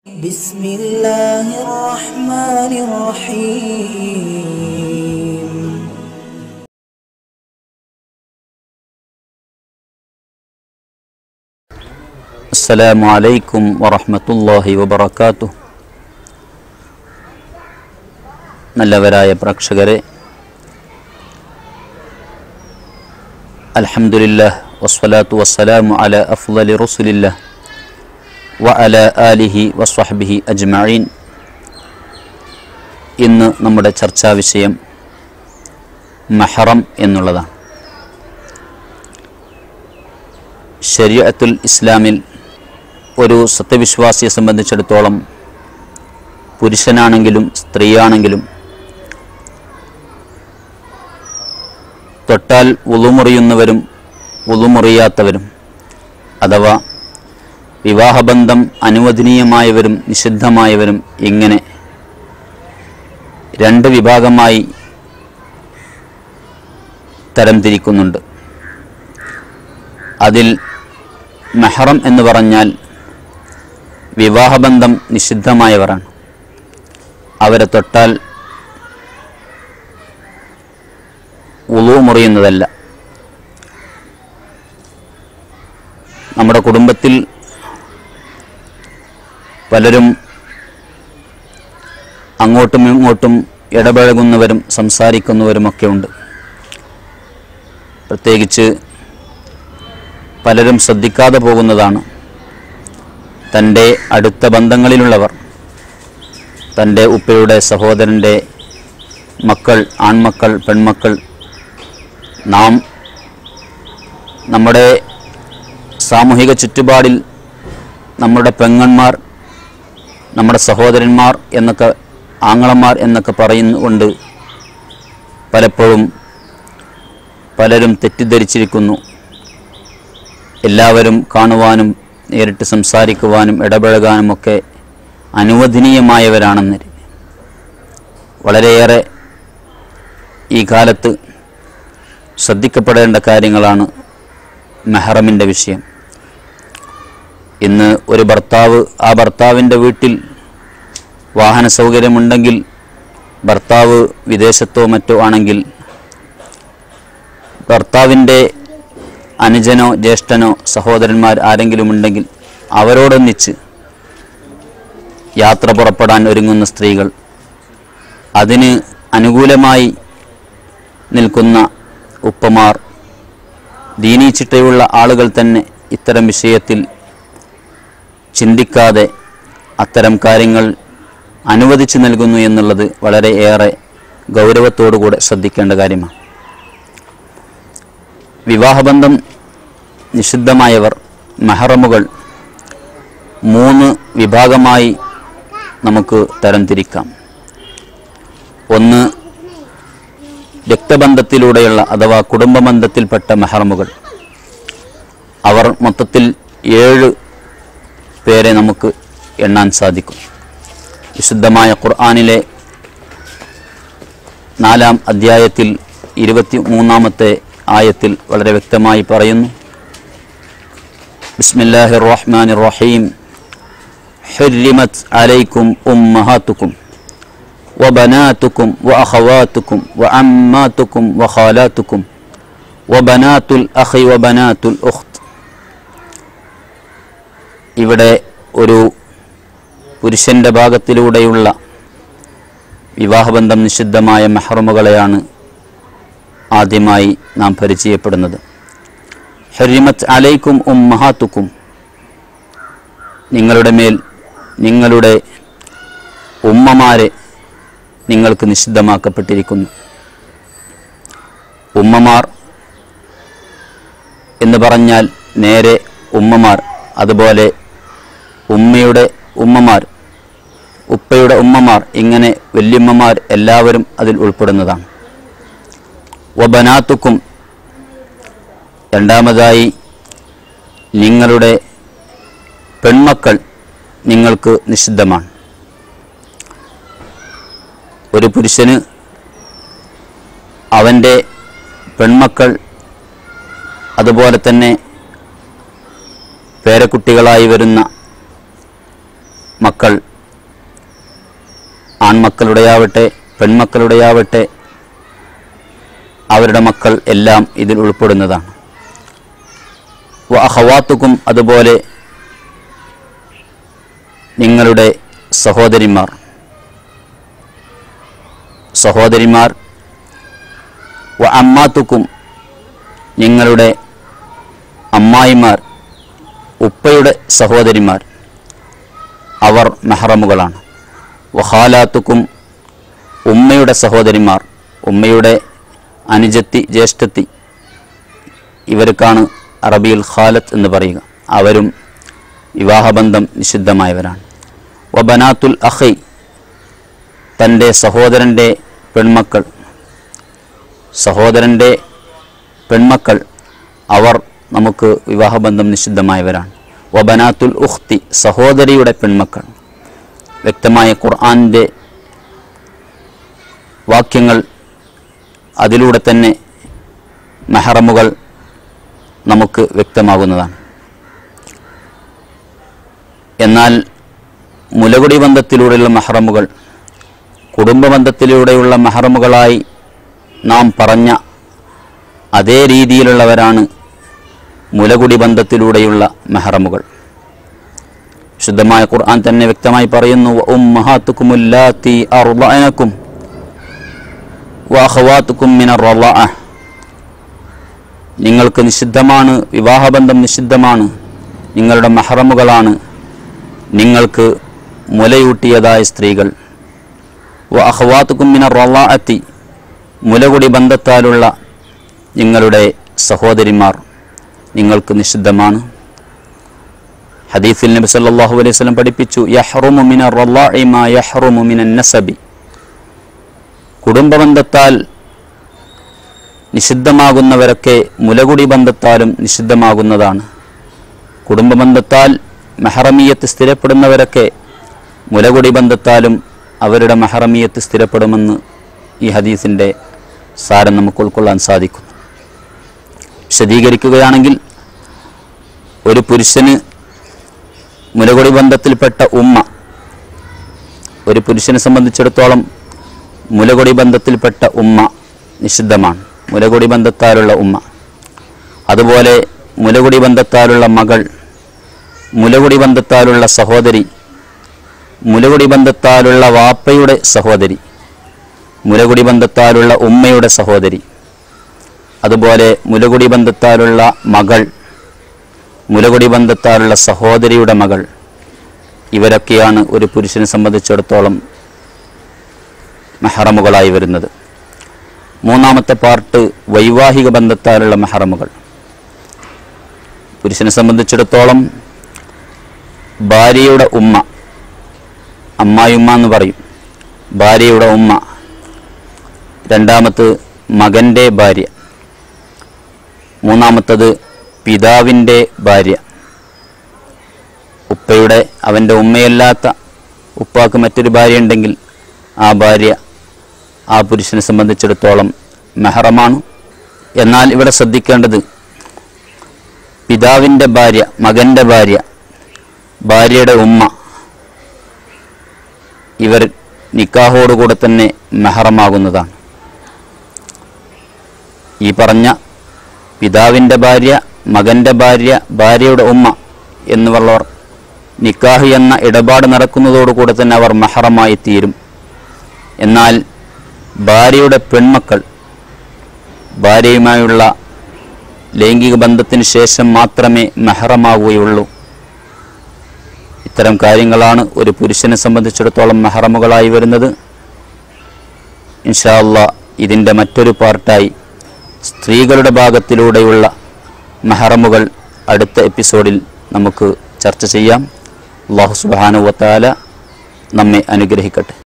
بسم الله الرحمن الرحيم السلام عليكم ورحمة الله وبركاته നല്ലവരായ പ്രേക്ഷകരെ അൽഹംദുലില്ലാ വസ്സലാത്തു വസ്സലാമു അല അഫ്ളലി റസുലില്ലാ വ അല ആലിഹി വസ്വഹ്ബിഹി അജ്മഈൻ ഇന്ന് നമ്മുടെ ചർച്ചാ വിഷയം മഹറം എന്നുള്ളതാണ് ശരീഅത്തുൽ ഇസ്ലാമിൽ ഒരു സത്യവിശ്വാസിയെ സംബന്ധിച്ചിടത്തോളം പുരുഷനാണെങ്കിലും സ്ത്രീയാണെങ്കിലും തൊട്ടാൽ ഉളുമുറിയുന്നവരും ഉളുമുറിയാത്തവരും അഥവാ വിവാഹബന്ധം അനുവദനീയമായവരും നിഷിദ്ധമായവരും ഇങ്ങനെ രണ്ട് വിഭാഗമായി തരംതിരിക്കുന്നുണ്ട് അതിൽ മെഹറം എന്ന് പറഞ്ഞാൽ വിവാഹബന്ധം നിഷിദ്ധമായവരാണ് അവരെ തൊട്ടാൽ ഉളു മുറിയുന്നതല്ല നമ്മുടെ കുടുംബത്തിൽ പലരും അങ്ങോട്ടും ഇങ്ങോട്ടും ഇടപഴകുന്നവരും സംസാരിക്കുന്നവരുമൊക്കെ ഉണ്ട് പ്രത്യേകിച്ച് പലരും ശ്രദ്ധിക്കാതെ പോകുന്നതാണ് തൻ്റെ അടുത്ത ബന്ധങ്ങളിലുള്ളവർ തൻ്റെ ഉപ്പയുടെ സഹോദരൻ്റെ മക്കൾ ആൺമക്കൾ പെൺമക്കൾ നാം നമ്മുടെ സാമൂഹിക ചുറ്റുപാടിൽ നമ്മുടെ പെങ്ങന്മാർ നമ്മുടെ സഹോദരന്മാർ എന്നൊക്കെ ആങ്ങളന്മാർ എന്നൊക്കെ പറയുന്നുകൊണ്ട് പലപ്പോഴും പലരും തെറ്റിദ്ധരിച്ചിരിക്കുന്നു എല്ലാവരും കാണുവാനും നേരിട്ട് സംസാരിക്കുവാനും ഇടപഴകാനുമൊക്കെ അനുവദനീയമായവരാണെന്ന് വളരെയേറെ ഈ കാലത്ത് ശ്രദ്ധിക്കപ്പെടേണ്ട കാര്യങ്ങളാണ് മെഹറമിൻ്റെ വിഷയം ഇന്ന് ഒരു ഭർത്താവ് ആ ഭർത്താവിൻ്റെ വീട്ടിൽ വാഹന സൗകര്യമുണ്ടെങ്കിൽ ഭർത്താവ് വിദേശത്തോ മറ്റോ ആണെങ്കിൽ ഭർത്താവിൻ്റെ അനുജനോ ജ്യേഷ്ഠനോ സഹോദരന്മാർ ആരെങ്കിലും ഉണ്ടെങ്കിൽ അവരോടൊന്നിച്ച് യാത്ര പുറപ്പെടാൻ ഒരുങ്ങുന്ന സ്ത്രീകൾ അതിന് അനുകൂലമായി നിൽക്കുന്ന ഉപ്പമാർ ദീനീച്ചിട്ടയുള്ള ആളുകൾ തന്നെ ഇത്തരം വിഷയത്തിൽ ചിന്തിക്കാതെ അത്തരം കാര്യങ്ങൾ അനുവദിച്ചു നൽകുന്നു എന്നുള്ളത് വളരെ ഏറെ ഗൗരവത്തോടുകൂടെ ശ്രദ്ധിക്കേണ്ട കാര്യമാണ് വിവാഹബന്ധം നിഷിദ്ധമായവർ മെഹറമുകൾ മൂന്ന് വിഭാഗമായി നമുക്ക് തരംതിരിക്കാം ഒന്ന് രക്തബന്ധത്തിലൂടെയുള്ള അഥവാ കുടുംബബന്ധത്തിൽപ്പെട്ട മെഹറമുകൾ അവർ മൊത്തത്തിൽ ഏഴ് പേരെ നമുക്ക് എണ്ണാൻ സാധിക്കും വിശുദ്ധമായ ഖുർആാനിലെ നാലാം അധ്യായത്തിൽ ഇരുപത്തി മൂന്നാമത്തെ ആയത്തിൽ വളരെ വ്യക്തമായി പറയുന്നു ബിസ്മില്ലാഹിർ റഹ്മാനിർ റഹീം حرمت عليكم أمهاتكم وبناتكم وأخواتكم وعماتكم وخالاتكم وبنات الأخ وبنات الأخت ഇവിടെ ഒരു പുരുഷൻ്റെ ഭാഗത്തിലൂടെയുള്ള വിവാഹബന്ധം നിഷിദ്ധമായ മെഹ്റമുകളെയാണ് ആദ്യമായി നാം പരിചയപ്പെടുന്നത് ഹരിമത്ത് അലൈക്കും ഉം മഹാത്തുക്കും നിങ്ങളുടെ മേൽ നിങ്ങളുടെ ഉമ്മമാരെ നിങ്ങൾക്ക് നിഷിദ്ധമാക്കപ്പെട്ടിരിക്കുന്നു ഉമ്മമാർ എന്ന് പറഞ്ഞാൽ നേരെ ഉമ്മമാർ അതുപോലെ ഉമ്മയുടെ ഉമ്മമാർ ഉപ്പയുടെ ഉമ്മമാർ ഇങ്ങനെ വല്യമ്മമാർ എല്ലാവരും അതിൽ ഉൾപ്പെടുന്നതാണ് വബനാത്തുക്കും രണ്ടാമതായി നിങ്ങളുടെ പെൺമക്കൾ നിങ്ങൾക്ക് നിഷിദ്ധമാണ് ഒരു പുരുഷന് അവൻ്റെ പെൺമക്കൾ അതുപോലെ തന്നെ പേരക്കുട്ടികളായി വരുന്ന മക്കൾ ആൺമക്കളുടെയാവട്ടെ പെൺമക്കളുടെയാവട്ടെ അവരുടെ മക്കൾ എല്ലാം ഇതിൽ ഉൾപ്പെടുന്നതാണ് വ അഹവാത്തുക്കും അതുപോലെ നിങ്ങളുടെ സഹോദരിമാർ സഹോദരിമാർ വ അമ്മാത്തുക്കും നിങ്ങളുടെ അമ്മായിമാർ ഉപ്പയുടെ സഹോദരിമാർ അവർ മെഹറമുകളാണ് വഹാലാത്തുക്കും ഉമ്മയുടെ സഹോദരിമാർ ഉമ്മയുടെ അനുജത്തി ജ്യേഷ്ഠത്തി ഇവർക്കാണ് അറബിയിൽ ഖാലത്ത് എന്ന് പറയുക അവരും വിവാഹബന്ധം നിഷിദ്ധമായവരാണ് വബനാത്തുൽ അഹൈ തൻ്റെ സഹോദരൻ്റെ പെൺമക്കൾ സഹോദരൻ്റെ പെൺമക്കൾ അവർ നമുക്ക് വിവാഹബന്ധം നിഷിദ്ധമായവരാണ് വബനാത്തുൽ ഉഖ്തി സഹോദരിയുടെ പെൺമക്കൾ വ്യക്തമായ ഖുർആൻ്റെ വാക്യങ്ങൾ അതിലൂടെ തന്നെ മെഹറമുകൾ നമുക്ക് വ്യക്തമാകുന്നതാണ് എന്നാൽ മുലകുടി ബന്ധത്തിലൂടെയുള്ള മെഹറമുകൾ കുടുംബബന്ധത്തിലൂടെയുള്ള മെഹറമുകളായി നാം പറഞ്ഞ അതേ രീതിയിലുള്ളവരാണ് മുലകുടി ബന്ധത്തിലൂടെയുള്ള മെഹറമുകൾ ശുദ്ധമായ ഖുർആൻ തന്നെ വ്യക്തമായി പറയുന്നു ഉമ്മഹാത്തുക്കുമുല്ലാത്തി അർളഅനക്കും വഅഖവാത്തുക്കും മിനർ റളഅ നിങ്ങൾക്ക് നിഷിദ്ധമാണ് വിവാഹബന്ധം നിഷിദ്ധമാണ് നിങ്ങളുടെ മെഹറമുകളാണ് നിങ്ങൾക്ക് മുലയൂട്ടിയതായ സ്ത്രീകൾ വ അഹ്വാത്തുക്കും മിനർ റളഅത്തി മുലകുടി ബന്ധത്താലുള്ള നിങ്ങളുടെ സഹോദരിമാർ നിങ്ങൾക്ക് നിഷിദ്ധമാണ് ഹദീഫിൽ നബി സല്ലല്ലാഹു അലൈഹി വസല്ലം പഠിപ്പിച്ചു യഹ്റുമു മിനർ റളാഇ മാ യഹ്റുമു മിനൻ നസബി കുടുംബബന്ധത്താൽ നിഷിദ്ധമാകുന്നവരൊക്കെ മുലകുടി ബന്ധത്താലും നിഷിദ്ധമാകുന്നതാണ് കുടുംബബന്ധത്താൽ മെഹറമീയത്ത് സ്ഥിരപ്പെടുന്നവരൊക്കെ മുലകുടി ബന്ധത്താലും അവരുടെ മെഹറമീയത്ത് സ്ഥിരപ്പെടുമെന്ന് ഈ ഹദീസിൻ്റെ സാരം നമുക്ക് ഉൾക്കൊള്ളാൻ സാധിക്കും വിശദീകരിക്കുകയാണെങ്കിൽ ഒരു പുരുഷന് മുലകുടി ബന്ധത്തിൽപ്പെട്ട ഉമ്മ ഒരു പുരുഷനെ സംബന്ധിച്ചിടത്തോളം മുലകുടി ബന്ധത്തിൽപ്പെട്ട ഉമ്മ നിഷിദ്ധമാണ് മുലകുടി ബന്ധത്താലുള്ള ഉമ്മ അതുപോലെ മുലകുടി ബന്ധത്താലുള്ള മകൾ മുലകുടി ബന്ധത്താലുള്ള സഹോദരി മുലകുടി ബന്ധത്താലുള്ള വാപ്പയുടെ സഹോദരി മുലകുടി ബന്ധത്താലുള്ള ഉമ്മയുടെ സഹോദരി അതുപോലെ മുലകുടി ബന്ധത്താലുള്ള മകൾ മുലകുടി ബന്ധത്താലുള്ള സഹോദരിയുടെ മകൾ ഇവരൊക്കെയാണ് ഒരു പുരുഷനെ സംബന്ധിച്ചിടത്തോളം മെഹറമുകളായി വരുന്നത് മൂന്നാമത്തെ പാർട്ട് വൈവാഹിക ബന്ധത്താലുള്ള മെഹറമുകൾ പുരുഷനെ സംബന്ധിച്ചിടത്തോളം ഭാര്യയുടെ ഉമ്മ അമ്മായിമ്മ എന്ന് പറയും ഭാര്യയുടെ ഉമ്മ രണ്ടാമത് മകൻ്റെ ഭാര്യ മൂന്നാമത്തത് പിതാവിൻ്റെ ഭാര്യ ഉപ്പയുടെ അവൻ്റെ ഉമ്മയല്ലാത്ത ഉപ്പാക്ക് മറ്റൊരു ഭാര്യ ഉണ്ടെങ്കിൽ ആ ഭാര്യ ആ പുരുഷനെ സംബന്ധിച്ചിടത്തോളം മെഹറമാണ് എന്നാൽ ഇവിടെ ശ്രദ്ധിക്കേണ്ടത് പിതാവിൻ്റെ ഭാര്യ മകൻ്റെ ഭാര്യ ഭാര്യയുടെ ഉമ്മ ഇവർ നിക്കാഹോടുകൂടെ തന്നെ മെഹറമാകുന്നതാണ് ഈ പറഞ്ഞ പിതാവിൻ്റെ ഭാര്യ മകൻ്റെ ഭാര്യ ഭാര്യയുടെ ഉമ്മ എന്നിവർ നിക്കാഹ് എന്ന ഇടപാട് നടക്കുന്നതോടുകൂടെ തന്നെ അവർ മെഹറമായി തീരും എന്നാൽ ഭാര്യയുടെ പെൺമക്കൾ ഭാര്യയുമായുള്ള ലൈംഗിക ബന്ധത്തിന് ശേഷം മാത്രമേ മെഹറമാവുകയുള്ളൂ ഇത്തരം കാര്യങ്ങളാണ് ഒരു പുരുഷനെ സംബന്ധിച്ചിടത്തോളം മെഹറമുകളായി വരുന്നത് ഇൻഷാ അള്ളാ ഇതിൻ്റെ മറ്റൊരു പാർട്ടായി സ്ത്രീകളുടെ ഭാഗത്തിലൂടെയുള്ള മെഹറമുകൾ അടുത്ത എപ്പിസോഡിൽ നമുക്ക് ചർച്ച ചെയ്യാം അള്ളാഹു സുബാനുവത്താല നമ്മെ അനുഗ്രഹിക്കട്ടെ